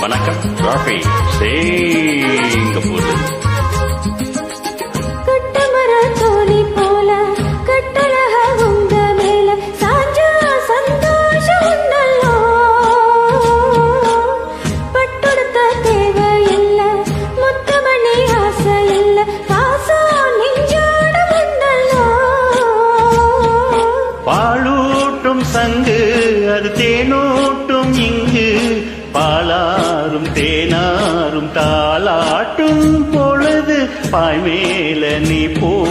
வணக்கம் ராஃபி சிங்கப்பூர் கட்டமர தோணி போல கட்டழக உங்க மேல சாஞ்சா சந்தோஷம் உண்டல்லோ பட்டொடுத்த தேவையில்ல முத்தமணி ஆசை இல்ல பாசம் நெஞ்சோட உண்டல்லோ பாலூட்டும் சங்கு அது தேனூட்டும் இங்கு பாலாரும் தேனாரும் தாளாட்டும் பொழுது பாய் மேல நீ போ